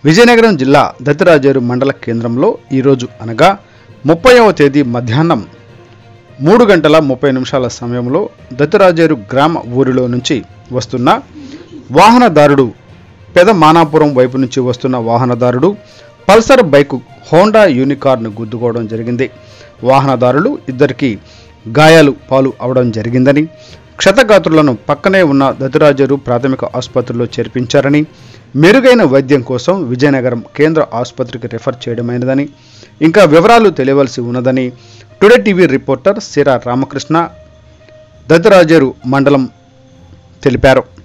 విజయనగరం జిల్లా దత్తిరాజేరు మండల కేంద్రంలో ఈరోజు అనగా ముప్పైవ తేదీ మధ్యాహ్నం మూడు గంటల ముప్పై నిమిషాల సమయంలో దత్తిరాజేరు గ్రామ ఊరిలో నుంచి వస్తున్న వాహనదారుడు పెద మానాపురం వైపు నుంచి వస్తున్న వాహనదారుడు పల్సర్ బైకు హోండా యూనికార్ను గుద్దుకోవడం జరిగింది వాహనదారులు ఇద్దరికి గాయాలు పాలు అవడం జరిగిందని క్షతగాత్రులను పక్కనే ఉన్న దతిరాజరు ప్రాథమిక ఆసుపత్రిలో చేర్పించారని మెరుగైన వైద్యం కోసం విజయనగరం కేంద్ర ఆసుపత్రికి రిఫర్ చేయడమైనదని ఇంకా వివరాలు తెలియవలసి ఉన్నదని టుడే టీవీ రిపోర్టర్ సిరా రామకృష్ణ దతిరాజరు మండలం తెలిపారు